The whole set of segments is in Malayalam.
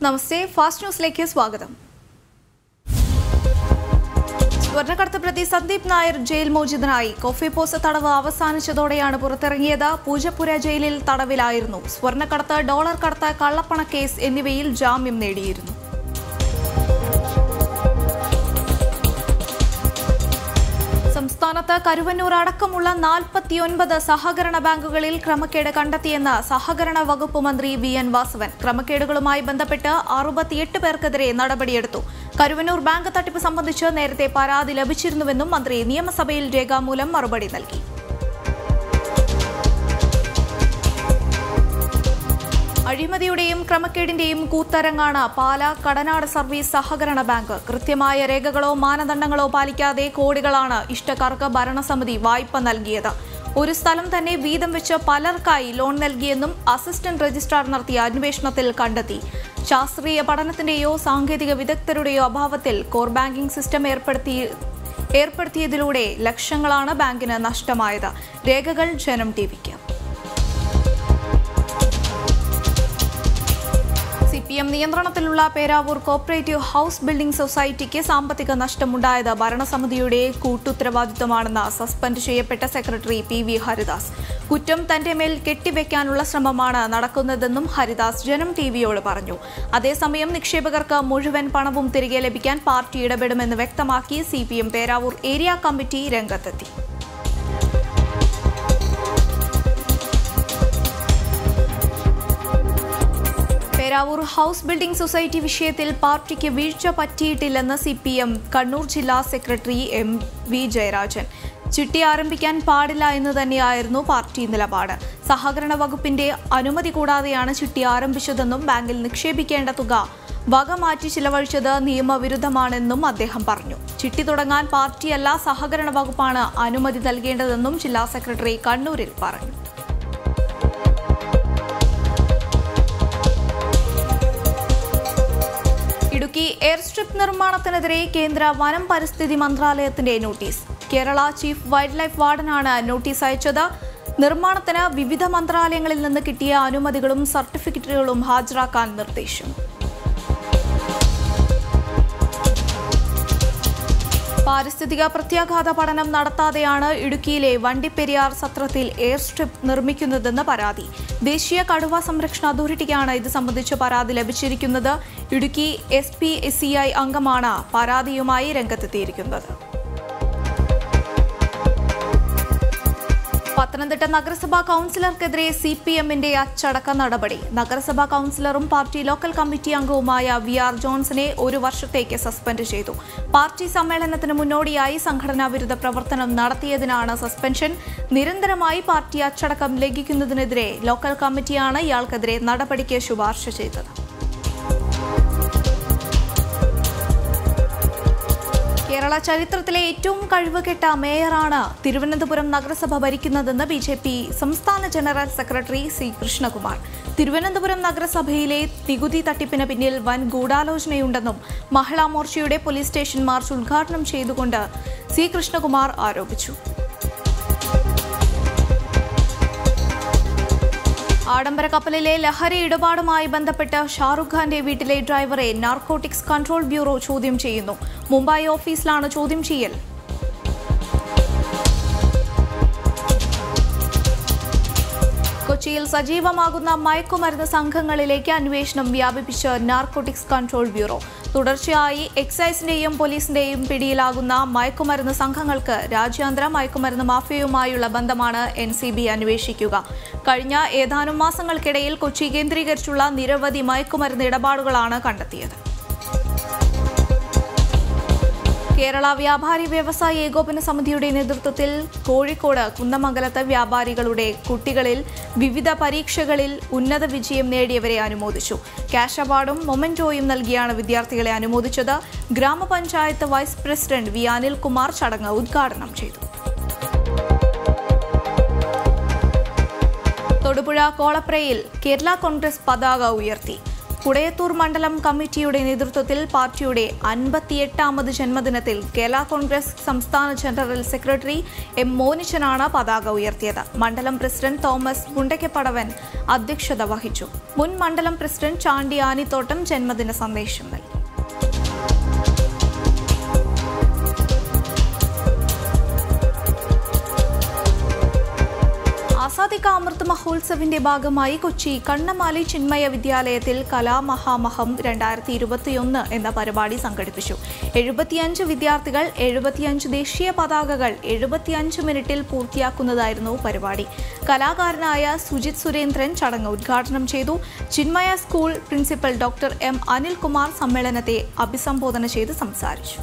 നമസ്തേ ഫാസ്റ്റ് ന്യൂസിലേക്ക് സ്വാഗതം സ്വർണ്ണക്കടത്ത് പ്രതി സന്ദീപ് നായർ ജയിൽ മോചിതനായി കോഫി പോസ് തടവ് അവസാനിച്ചതോടെയാണ് പുറത്തിറങ്ങിയത് പൂജപ്പുര ജയിലിൽ തടവിലായിരുന്നു സ്വർണ്ണക്കടത്ത് ഡോളർ കടത്ത് കള്ളപ്പണ കേസ് എന്നിവയിൽ ജാമ്യം നേടിയിരുന്നു സംസ്ഥാനത്ത് കരുവന്നൂർ അടക്കമുള്ള നാൽപ്പത്തിയൊൻപത് സഹകരണ ബാങ്കുകളിൽ ക്രമക്കേട് കണ്ടെത്തിയെന്ന് സഹകരണ വകുപ്പ് മന്ത്രി വി എൻ വാസവൻ ക്രമക്കേടുകളുമായി ബന്ധപ്പെട്ട് അറുപത്തിയെട്ട് പേർക്കെതിരെ നടപടിയെടുത്തു കരുവന്നൂർ ബാങ്ക് തട്ടിപ്പ് സംബന്ധിച്ച് നേരത്തെ പരാതി ലഭിച്ചിരുന്നുവെന്നും മന്ത്രി നിയമസഭയിൽ രേഖാമൂലം മറുപടി നൽകി അഴിമതിയുടെയും ക്രമക്കേടിന്റെയും കൂത്തരങ്ങാണ് പാല കടനാട് സർവീസ് സഹകരണ ബാങ്ക് കൃത്യമായ രേഖകളോ മാനദണ്ഡങ്ങളോ പാലിക്കാതെ കോടികളാണ് ഇഷ്ടക്കാർക്ക് ഭരണസമിതി വായ്പ നൽകിയത് ഒരു സ്ഥലം തന്നെ വീതം വെച്ച് പലർക്കായി ലോൺ നൽകിയെന്നും അസിസ്റ്റന്റ് രജിസ്ട്രാർ നടത്തിയ അന്വേഷണത്തിൽ കണ്ടെത്തി ശാസ്ത്രീയ പഠനത്തിന്റെയോ സാങ്കേതിക വിദഗ്ധരുടെയോ അഭാവത്തിൽ കോർ ബാങ്കിംഗ് സിസ്റ്റം ഏർപ്പെടുത്തി ഏർപ്പെടുത്തിയതിലൂടെ ലക്ഷങ്ങളാണ് ബാങ്കിന് നഷ്ടമായത് രേഖകൾ ജനം ടിവിക്ക് സി പി എം നിയന്ത്രണത്തിലുള്ള പേരാവൂർ കോപ്പറേറ്റീവ് ഹൌസ് ബിൽഡിംഗ് സൊസൈറ്റിക്ക് സാമ്പത്തിക നഷ്ടമുണ്ടായത് ഭരണസമിതിയുടെ കൂട്ടുത്തരവാദിത്തമാണെന്ന് സസ്പെൻഡ് ചെയ്യപ്പെട്ട സെക്രട്ടറി പി വി ഹരിദാസ് കുറ്റം തന്റെ മേൽ കെട്ടിവെക്കാനുള്ള ശ്രമമാണ് നടക്കുന്നതെന്നും ഹരിദാസ് ജനം ടി വിയോട് പറഞ്ഞു അതേസമയം നിക്ഷേപകർക്ക് മുഴുവൻ പണവും തിരികെ ലഭിക്കാൻ പാർട്ടി ഇടപെടുമെന്ന് വ്യക്തമാക്കി C P M Peravoor area committee രംഗത്തെത്തി പേരാവൂർ ഹൌസ് ബിൽഡിംഗ് സൊസൈറ്റി വിഷയത്തിൽ പാർട്ടിക്ക് വീഴ്ച പറ്റിയിട്ടില്ലെന്ന് സി പി എം കണ്ണൂർ ജില്ലാ സെക്രട്ടറി എം വി ജയരാജൻ ചിട്ടി ആരംഭിക്കാൻ പാടില്ല എന്ന് തന്നെയായിരുന്നു പാർട്ടി നിലപാട് സഹകരണ വകുപ്പിന്റെ അനുമതി കൂടാതെയാണ് ചിട്ടി ആരംഭിച്ചതെന്നും ബാങ്കിൽ നിക്ഷേപിക്കേണ്ട തുക വക മാറ്റി ചിലവഴിച്ചത് നിയമവിരുദ്ധമാണെന്നും അദ്ദേഹം പറഞ്ഞു ചിട്ടി തുടങ്ങാൻ പാർട്ടിയല്ല സഹകരണ വകുപ്പാണ് അനുമതി നൽകേണ്ടതെന്നും ജില്ലാ സെക്രട്ടറി കണ്ണൂരിൽ പറഞ്ഞു ഇടുക്കി എയർ സ്ട്രിപ്പ് നിർമ്മാണത്തിനെതിരെ കേന്ദ്ര വനം പരിസ്ഥിതി മന്ത്രാലയത്തിന്റെ notice Kerala chief wildlife വാർഡനാണ് നോട്ടീസ് അയച്ചത് നിർമ്മാണത്തിന് വിവിധ മന്ത്രാലയങ്ങളിൽ നിന്ന് കിട്ടിയ അനുമതികളും സർട്ടിഫിക്കറ്റുകളും ഹാജരാക്കാൻ നിർദ്ദേശം പാരിസ്ഥിതിക പ്രത്യാഘാത പഠനം നടത്താതെയാണ് ഇടുക്കിയിലെ വണ്ടിപ്പെരിയാർ സത്രത്തിൽ എയർ സ്ട്രിപ്പ് നിർമ്മിക്കുന്നതെന്ന് പരാതി ദേശീയ കടുവ സംരക്ഷണ അതോറിറ്റിക്കാണ് ഇത് സംബന്ധിച്ച് പരാതി ലഭിച്ചിരിക്കുന്നത് Idukki S P S C I അംഗമാണ് പരാതിയുമായി രംഗത്തെത്തിയിരിക്കുന്നത് പത്തനംതിട്ട നഗരസഭാ കൌൺസിലർക്കെതിരെ സി പി എമ്മിന്റെ അച്ചടക്ക നടപടി നഗരസഭാ കൌൺസിലറും പാർട്ടി ലോക്കൽ കമ്മിറ്റി അംഗവുമായ വി ആർ ജോൺസനെ ഒരു വർഷത്തേക്ക് സസ്പെൻഡ് ചെയ്തു പാർട്ടി സമ്മേളനത്തിന് മുന്നോടിയായി സംഘടനാ വിരുദ്ധ പ്രവർത്തനം നടത്തിയതിനാണ് സസ്പെൻഷൻ നിരന്തരമായി പാർട്ടി അച്ചടക്കം ലംഘിക്കുന്നതിനെതിരെ ലോക്കൽ കമ്മിറ്റിയാണ് ഇയാൾക്കെതിരെ നടപടിക്ക് ശുപാർശ ചെയ്തത് കേരള ചരിത്രത്തിലെ ഏറ്റവും കഴിവുകെട്ട മേയറാണ് തിരുവനന്തപുരം നഗരസഭ ഭരിക്കുന്നതെന്ന് ബി ജെ പി സംസ്ഥാന general secretary C Krishnakumar Thiruvananthapuram നഗരസഭയിലെ നികുതി തട്ടിപ്പിന് പിന്നിൽ വൻ ഗൂഢാലോചനയുണ്ടെന്നും മഹിളാ മോർച്ചയുടെ പോലീസ് സ്റ്റേഷൻ മാർച്ച് ഉദ്ഘാടനം ചെയ്തുകൊണ്ട് സി കൃഷ്ണകുമാർ ആരോപിച്ചു ആഡംബര കപ്പലിലെ ലഹരി ഇടപാടുമായി ബന്ധപ്പെട്ട് ഷാറുഖ് ഖാന്റെ വീട്ടിലെ ഡ്രൈവറെ നാർക്കോട്ടിക്സ് കൺട്രോൾ ബ്യൂറോ ചോദ്യം ചെയ്യുന്നു മുംബൈ ഓഫീസിലാണ് ചോദ്യം ചെയ്യൽ കൊച്ചിയിൽ സജീവമാകുന്ന മയക്കുമരുന്ന് സംഘങ്ങളിലേക്ക് അന്വേഷണം വ്യാപിപ്പിച്ച് നാർക്കോട്ടിക്സ് കൺട്രോൾ ബ്യൂറോ തുടർച്ചയായി എക്സൈസിന്റെയും പോലീസിന്റെയും പിടിയിലാകുന്ന മയക്കുമരുന്ന് സംഘങ്ങൾക്ക് രാജ്യാന്തര മയക്കുമരുന്ന് മാഫിയയുമായുള്ള ബന്ധമാണ് എൻ സി ബി അന്വേഷിക്കുക കഴിഞ്ഞ ഏതാനും മാസങ്ങൾക്കിടയിൽ കൊച്ചി കേന്ദ്രീകരിച്ചുള്ള നിരവധി മയക്കുമരുന്ന് ഇടപാടുകളാണ് കണ്ടെത്തിയത് കേരള വ്യാപാരി വ്യവസായ ഏകോപന സമിതിയുടെ നേതൃത്വത്തിൽ കോഴിക്കോട് കുന്നമംഗലത്ത് വ്യാപാരികളുടെ കുട്ടികളിൽ വിവിധ പരീക്ഷകളിൽ ഉന്നത വിജയം നേടിയവരെ അനുമോദിച്ചു ക്യാഷ് അവാർഡും മൊമെന്റോയും നൽകിയാണ് വിദ്യാർത്ഥികളെ അനുമോദിച്ചത് ഗ്രാമപഞ്ചായത്ത് വൈസ് പ്രസിഡന്റ് വി അനിൽകുമാർ ചടങ്ങ് ഉദ്ഘാടനം ചെയ്തു തൊടുപുഴ കോളപ്രയിൽ കേരള കോൺഗ്രസ് പതാക ഉയർത്തി കുടയത്തൂർ മണ്ഡലം കമ്മിറ്റിയുടെ നേതൃത്വത്തിൽ പാർട്ടിയുടെ അൻപത്തിയെട്ടാമത് ജന്മദിനത്തിൽ കേരള കോൺഗ്രസ് സംസ്ഥാന ജനറൽ സെക്രട്ടറി എം മോനിച്ചനാണ് പതാക ഉയർത്തിയത് മണ്ഡലം പ്രസിഡന്റ് തോമസ് മുണ്ടയ്ക്കപ്പടവൻ അധ്യക്ഷത വഹിച്ചു മുൻ മണ്ഡലം പ്രസിഡന്റ് ചാണ്ടി ആനിത്തോട്ടം ജന്മദിന സന്ദേശം നൽകി ആസാദി കാ അമൃത് മഹോത്സവിന്റെ ഭാഗമായി കൊച്ചി കണ്ണമാലി ചിന്മയ വിദ്യാലയത്തിൽ കലാമഹാമഹം രണ്ടായിരത്തി ഇരുപത്തിയൊന്ന് എന്ന പരിപാടി സംഘടിപ്പിച്ചു എഴുപത്തിയഞ്ച് വിദ്യാർത്ഥികൾ എഴുപത്തിയഞ്ച് ദേശീയ പതാകകൾ എഴുപത്തിയഞ്ച് മിനിറ്റിൽ പൂർത്തിയാക്കുന്നതായിരുന്നു പരിപാടി കലാകാരനായ സുജിത് സുരേന്ദ്രൻ ചടങ്ങ് ഉദ്ഘാടനം ചെയ്തു Chinmaya school principal doctor M Anilkumar സമ്മേളനത്തെ അഭിസംബോധന ചെയ്ത് സംസാരിച്ചു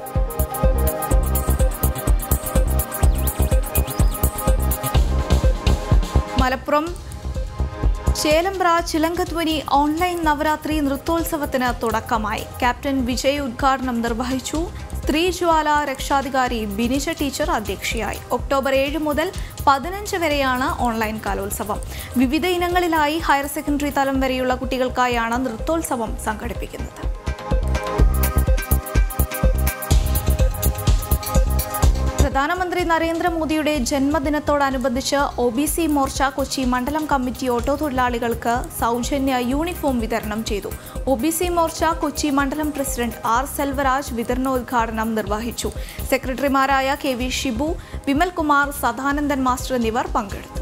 മലപ്പുറം ചേലമ്പ്ര ചിലങ്കധ്വനി ഓൺലൈൻ നവരാത്രി നൃത്തോത്സവത്തിന് തുടക്കമായി ക്യാപ്റ്റൻ വിജയ് ഉദ്ഘാടനം നിർവഹിച്ചു സ്ത്രീജ്വാല രക്ഷാധികാരി ബിനിജ ടീച്ചർ അധ്യക്ഷയായി ഒക്ടോബർ ഏഴ് മുതൽ പതിനഞ്ച് വരെയാണ് ഓൺലൈൻ കലോത്സവം വിവിധ ഇനങ്ങളിലായി ഹയർ സെക്കൻഡറി തലം വരെയുള്ള കുട്ടികൾക്കായാണ് നൃത്തോത്സവം സംഘടിപ്പിക്കുന്നത് പ്രധാനമന്ത്രി നരേന്ദ്രമോദിയുടെ ജന്മദിനത്തോടനുബന്ധിച്ച് O B C Morcha Kochi മണ്ഡലം കമ്മിറ്റി ഓട്ടോ തൊഴിലാളികൾക്ക് സൗജന്യ യൂണിഫോം വിതരണം ചെയ്തു ഒ ബി സി മോർച്ച കൊച്ചി മണ്ഡലം പ്രസിഡന്റ് ആർ സെൽവരാജ് വിതരണോദ്ഘാടനം നിർവഹിച്ചു സെക്രട്ടറിമാരായ K V Shibu Vimalkumar Sadanandan master എന്നിവർ പങ്കെടുത്തു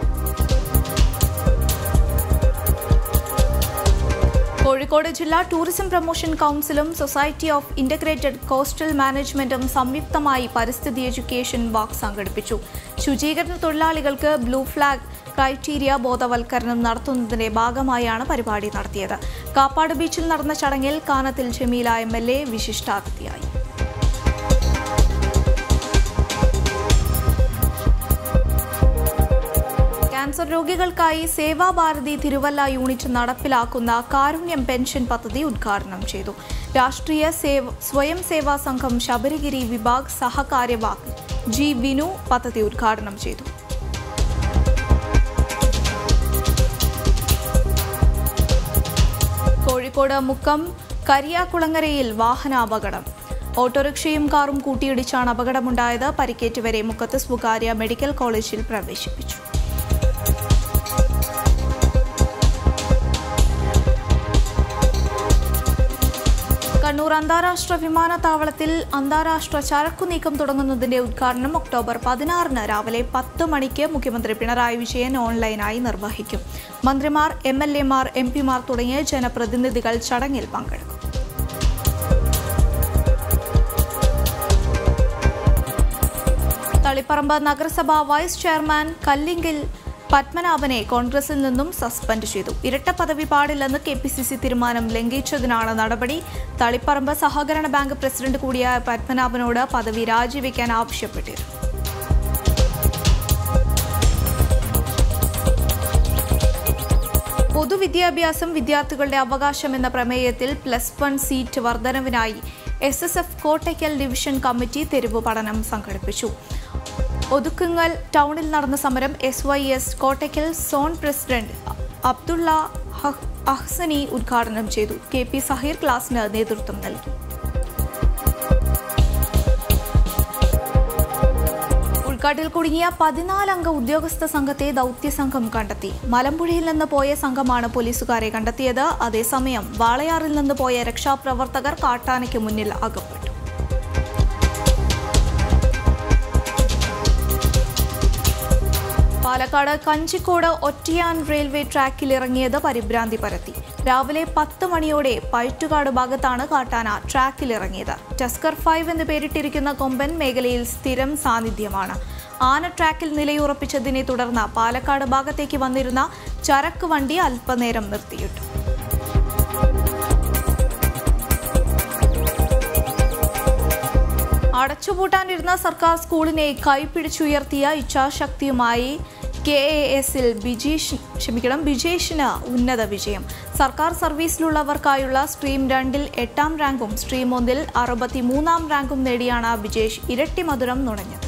കോഴിക്കോട് ജില്ലാ ടൂറിസം പ്രൊമോഷൻ കൗൺസിലും സൊസൈറ്റി ഓഫ് ഇന്റഗ്രേറ്റഡ് കോസ്റ്റൽ മാനേജ്മെന്റും സംയുക്തമായി പരിസ്ഥിതി എഡ്യൂക്കേഷൻ വാക്ക് സംഘടിപ്പിച്ചു ശുചീകരണ തൊഴിലാളികൾക്ക് ബ്ലൂ ഫ്ലാഗ് ക്രൈറ്റീരിയ ബോധവൽക്കരണം നടത്തുന്നതിന്റെ ഭാഗമായാണ് പരിപാടി നടത്തിയത് കാപ്പാട് ബീച്ചിൽ നടന്ന ചടങ്ങിൽ Kanathil Jameela M L A വിശിഷ്ടാതിഥിയായി ക്യാൻസർ രോഗികൾക്കായി സേവാഭാരതി തിരുവല്ല യൂണിറ്റ് നടപ്പിലാക്കുന്ന കാരുണ്യം പെൻഷൻ പദ്ധതി ഉദ്ഘാടനം ചെയ്തു രാഷ്ട്രീയ സേവ സ്വയം സേവാ സംഘം ശബരിഗിരി വിഭാഗ് സഹകാര്യവാഹ് ജി വിനു പദ്ധതി ഉദ്ഘാടനം ചെയ്തു കോഴിക്കോട് മുക്കം കരിയാക്കുളങ്ങരയിൽ വാഹനാപകടം ഓട്ടോറിക്ഷയും കാറും കൂട്ടിയിടിച്ചാണ് അപകടമുണ്ടായത് പരിക്കേറ്റവരെ മുക്കത്ത് സ്വകാര്യ മെഡിക്കൽ കോളേജിൽ പ്രവേശിപ്പിച്ചു കണ്ണൂർ അന്താരാഷ്ട്ര വിമാനത്താവളത്തിൽ അന്താരാഷ്ട്ര ചരക്കു നീക്കം തുടങ്ങുന്നതിന്റെ ഉദ്ഘാടനം ഒക്ടോബർ പതിനാറിന് രാവിലെ പത്ത് മണിക്ക് മുഖ്യമന്ത്രി പിണറായി വിജയൻ ഓൺലൈനായി നിർവഹിക്കും മന്ത്രിമാർ എം എൽ എമാർ എം പിമാർ തുടങ്ങിയ ജനപ്രതിനിധികൾ ചടങ്ങിൽ പങ്കെടുക്കും തളിപ്പറമ്പ് നഗരസഭ വൈസ് ചെയർമാൻ കല്ലിങ്കിൽ പത്മനാഭനെ കോൺഗ്രസിൽ നിന്നും സസ്പെൻഡ് ചെയ്തു ഇരട്ട പദവി പാടില്ലെന്ന് കെ പി സി സി തീരുമാനം ലംഘിച്ചതിനാണ് നടപടി തളിപ്പറമ്പ് സഹകരണ ബാങ്ക് പ്രസിഡന്റ് കൂടിയായ പത്മനാഭനോട് പദവി രാജിവെക്കാൻ ആവശ്യപ്പെട്ടിരുന്നു പൊതുവിദ്യാഭ്യാസം വിദ്യാർത്ഥികളുടെ അവകാശം എന്ന പ്രമേയത്തിൽ പ്ലസ് വൺ സീറ്റ് വർധനവിനായി S S F Kottakkal division committee തെരുവ് പഠനം സംഘടിപ്പിച്ചു ഒതുക്കുങ്ങൽ ടൗണിൽ നടന്ന സമരം S Y S Kottakkal zone president Abdulla ഹ- അഹ്സനി ഉദ്ഘാടനം ചെയ്തു കെ പി സഹീർ ക്ലാസിന് നേതൃത്വം നൽകി ഉൾക്കാട്ടിൽ കുടുങ്ങിയ പതിനാലംഗ ഉദ്യോഗസ്ഥ സംഘത്തെ ദൗത്യസംഘം കണ്ടെത്തി മലമ്പുഴയിൽ നിന്ന് പോയ സംഘമാണ് പോലീസുകാരെ കണ്ടെത്തിയത് അതേസമയം വാളയാറിൽ നിന്ന് പോയ രക്ഷാപ്രവർത്തകർ കാട്ടാനയ്ക്ക് മുന്നിൽ അകപ്പെട്ടു പാലക്കാട് കഞ്ചിക്കോട് ഒറ്റയാൻ റെയിൽവേ ട്രാക്കിൽ ഇറങ്ങിയത് പരിഭ്രാന്തി പരത്തി രാവിലെ പത്ത് മണിയോടെ പയറ്റുകാട് ഭാഗത്താണ് കാട്ടാന ട്രാക്കിൽ ഇറങ്ങിയത് ടസ്കർ ഫൈവ് എന്ന് പേരിട്ടിരിക്കുന്ന കൊമ്പൻ മേഖലയിൽ സ്ഥിരം സാന്നിധ്യമാണ് ആന ട്രാക്കിൽ നിലയുറപ്പിച്ചതിനെ തുടർന്ന് പാലക്കാട് ഭാഗത്തേക്ക് വന്നിരുന്ന ചരക്ക് വണ്ടി അല്പനേരം നിർത്തിയിട്ടു അടച്ചുപൂട്ടാനിരുന്ന സർക്കാർ സ്കൂളിനെ കൈപ്പിടിച്ചുയർത്തിയ ഇച്ഛാശക്തിയുമായി കെ എ എസിൽ ബിജീഷ് ക്ഷമിക്കണം ബിജേഷിന് ഉന്നത വിജയം സർക്കാർ സർവീസിലുള്ളവർക്കായുള്ള സ്ട്രീം രണ്ടിൽ എട്ടാം റാങ്കും സ്ട്രീം ഒന്നിൽ അറുപത്തി മൂന്നാം റാങ്കും നേടിയാണ് ബിജേഷ് ഇരട്ടി മധുരം നുണഞ്ഞത്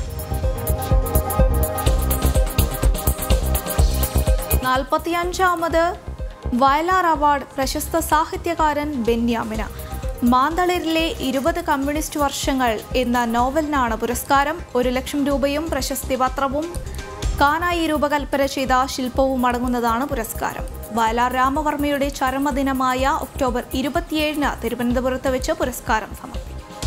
നാൽപ്പത്തിയഞ്ചാമത് വയലാർ അവാർഡ് പ്രശസ്ത സാഹിത്യകാരൻ ബെന്യാമിന് മാന്തളിരിലെ ഇരുപത് കമ്മ്യൂണിസ്റ്റ് വർഷങ്ങൾ എന്ന നോവലിനാണ് പുരസ്കാരം ഒരു ലക്ഷം രൂപയും പ്രശസ്തി പത്രവും കാനായി രൂപകൽപ്പന ചെയ്ത ശില്പവും അടങ്ങുന്നതാണ് പുരസ്കാരം വയലാർ രാമവർമ്മയുടെ ചരമദിനമായ ഒക്ടോബർ ഇരുപത്തിയേഴിന് തിരുവനന്തപുരത്ത് വെച്ച് പുരസ്കാരം സമർപ്പിക്കും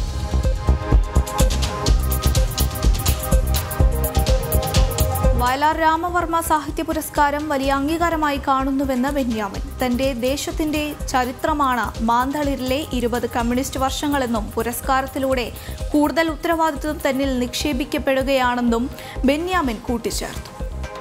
വയലാർ രാമവർമ്മ സാഹിത്യ പുരസ്കാരം വലിയ അംഗീകാരമായി കാണുന്നുവെന്ന് ബെന്യാമിൻ തന്റെ ദേശത്തിന്റെ ചരിത്രമാണ് മാന്തളിരിലെ ഇരുപത് കമ്മ്യൂണിസ്റ്റ് വർഷങ്ങളെന്നും പുരസ്കാരത്തിലൂടെ കൂടുതൽ ഉത്തരവാദിത്വം തന്നിൽ നിക്ഷേപിക്കപ്പെടുകയാണെന്നും ബെന്യാമിൻ കൂട്ടിച്ചേർത്തു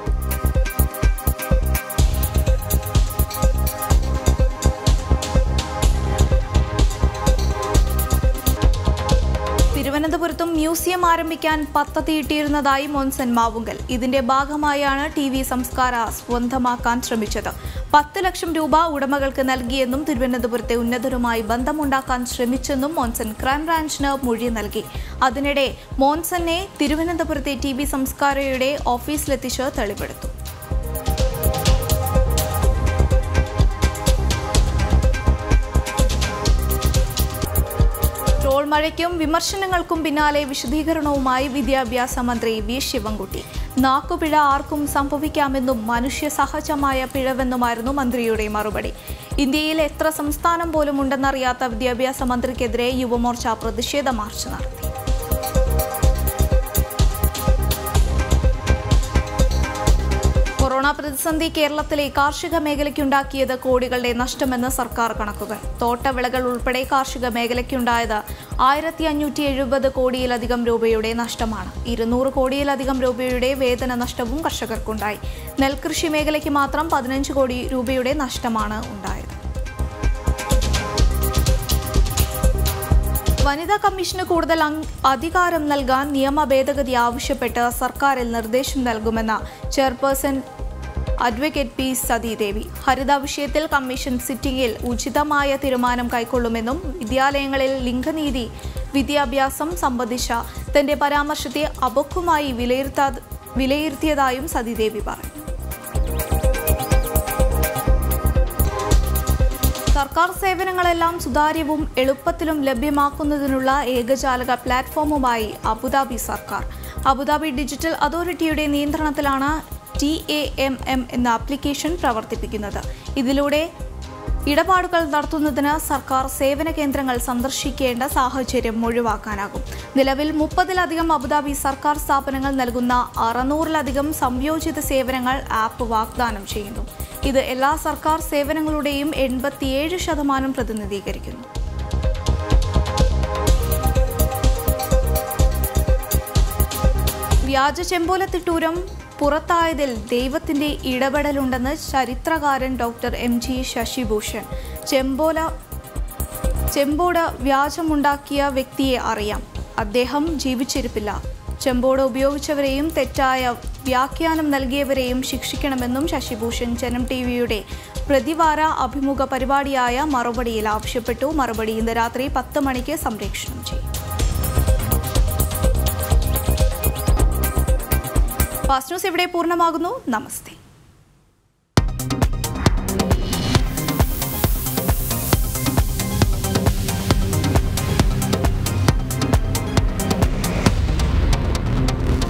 തിരുവനന്തപുരത്തും മ്യൂസിയം ആരംഭിക്കാൻ പദ്ധതിയിട്ടിരുന്നതായി മോൻസൻ മാവുങ്കൽ ഇതിന്റെ ഭാഗമായാണ് ടി വി സംസ്കാര സ്വന്തമാക്കാൻ ശ്രമിച്ചത് പത്ത് ലക്ഷം രൂപ ഉടമകൾക്ക് നൽകിയെന്നും തിരുവനന്തപുരത്തെ ഉന്നതരുമായി ബന്ധമുണ്ടാക്കാൻ ശ്രമിച്ചെന്നും മോൻസൻ ക്രൈംബ്രാഞ്ചിന് മൊഴി നൽകി അതിനിടെ മോൻസനെ തിരുവനന്തപുരത്തെ ടി വി സംസ്കാരയുടെ ഓഫീസിലെത്തിച്ച് തെളിവെടുത്തു ട്രോൾ മഴയ്ക്കും വിമർശനങ്ങൾക്കും പിന്നാലെ വിശദീകരണവുമായി വിദ്യാഭ്യാസ മന്ത്രി വി ശിവൻകുട്ടി നാക്കുപിഴ ആർക്കും സംഭവിക്കാമെന്നും മനുഷ്യ സഹജമായ പിഴവെന്നുമായിരുന്നു മന്ത്രിയുടെ മറുപടി ഇന്ത്യയിൽ എത്ര സംസ്ഥാനം പോലും ഉണ്ടെന്നറിയാത്ത വിദ്യാഭ്യാസ മന്ത്രിക്കെതിരെ യുവമോർച്ച പ്രതിഷേധ മാർച്ച് നടത്തി കൊറോണ പ്രതിസന്ധി കേരളത്തിലെ കാർഷിക മേഖലയ്ക്കുണ്ടാക്കിയത് കോടികളുടെ നഷ്ടമെന്ന് സർക്കാർ കണക്കുകൾ തോട്ടവിളകൾ ഉൾപ്പെടെ കാർഷിക മേഖലയ്ക്കുണ്ടായത് ആയിരത്തി അഞ്ഞൂറ്റി എഴുപത് കോടിയിലധികം രൂപയുടെ നഷ്ടമാണ് ഇരുന്നൂറ് കോടിയിലധികം രൂപയുടെ വേതന നഷ്ടവും കർഷകർക്കുണ്ടായി നെൽകൃഷി മേഖലയ്ക്ക് മാത്രം പതിനഞ്ച് കോടി രൂപയുടെ നഷ്ടമാണ് ഉണ്ടായത് വനിതാ കമ്മീഷന് കൂടുതൽ അങ്- അധികാരം നൽകാൻ നിയമ ഭേദഗതി ആവശ്യപ്പെട്ട് സർക്കാരിൽ നിർദ്ദേശം നൽകുമെന്ന് chairperson advocate P Sathidevi Haritha വിഷയത്തിൽ കമ്മീഷൻ സിറ്റിംഗിൽ ഉചിതമായ തീരുമാനം കൈക്കൊള്ളുമെന്നും വിദ്യാലയങ്ങളിൽ ലിംഗനീതി വിദ്യാഭ്യാസം സംബന്ധിച്ച തന്റെ പരാമർശത്തെ അപക്വമായി വിലയിരുത്താ വിലയിരുത്തിയതായും സതീദേവി പറഞ്ഞു സർക്കാർ സേവനങ്ങളെല്ലാം സുതാര്യവും എളുപ്പത്തിലും ലഭ്യമാക്കുന്നതിനുള്ള ഏകജാലക പ്ലാറ്റ്ഫോമുമായി അബുദാബി സർക്കാർ അബുദാബി ഡിജിറ്റൽ അതോറിറ്റിയുടെ നിയന്ത്രണത്തിലാണ് ടി എ എം എം എന്ന ആപ്ലിക്കേഷൻ പ്രവർത്തിപ്പിക്കുന്നത് ഇതിലൂടെ ഇടപാടുകൾ നടത്തുന്നതിന് സർക്കാർ സേവന കേന്ദ്രങ്ങൾ സന്ദർശിക്കേണ്ട സാഹചര്യം ഒഴിവാക്കാനാകും നിലവിൽ മുപ്പതിലധികം അബുദാബി സർക്കാർ സ്ഥാപനങ്ങൾ നൽകുന്ന അറുന്നൂറിലധികം സംയോജിത സേവനങ്ങൾ ആപ്പ് വാഗ്ദാനം ചെയ്യുന്നു ഇത് എല്ലാ സർക്കാർ സേവനങ്ങളുടെയും എൺപത്തിയേഴ് ശതമാനം പ്രതിനിധീകരിക്കുന്നു വ്യാജ ചെമ്പോലത്തിട്ടൂരം പുറത്തായതിൽ ദൈവത്തിന്റെ ഇടപെടലുണ്ടെന്ന് ചരിത്രകാരൻ ഡോക്ടർ എം ജി ശശിഭൂഷൺ ചെമ്പോല ചെമ്പോട് വ്യാജമുണ്ടാക്കിയ വ്യക്തിയെ അറിയാം അദ്ദേഹം ജീവിച്ചിരിപ്പില്ല ചെമ്പോട് ഉപയോഗിച്ചവരെയും തെറ്റായ വ്യാഖ്യാനം നൽകിയവരെയും ശിക്ഷിക്കണമെന്നും ശശിഭൂഷൺ ജനം ടി വിയുടെ പ്രതിവാര അഭിമുഖ പരിപാടിയായ മറുപടിയിൽ ആവശ്യപ്പെട്ടു മറുപടി ഇന്ന് രാത്രി പത്ത് മണിക്ക് സംപ്രേഷണം ചെയ്യും ഫാസ്റ്റ് ന്യൂസ് ഇവിടെ പൂർണ്ണമാകുന്നു നമസ്തേ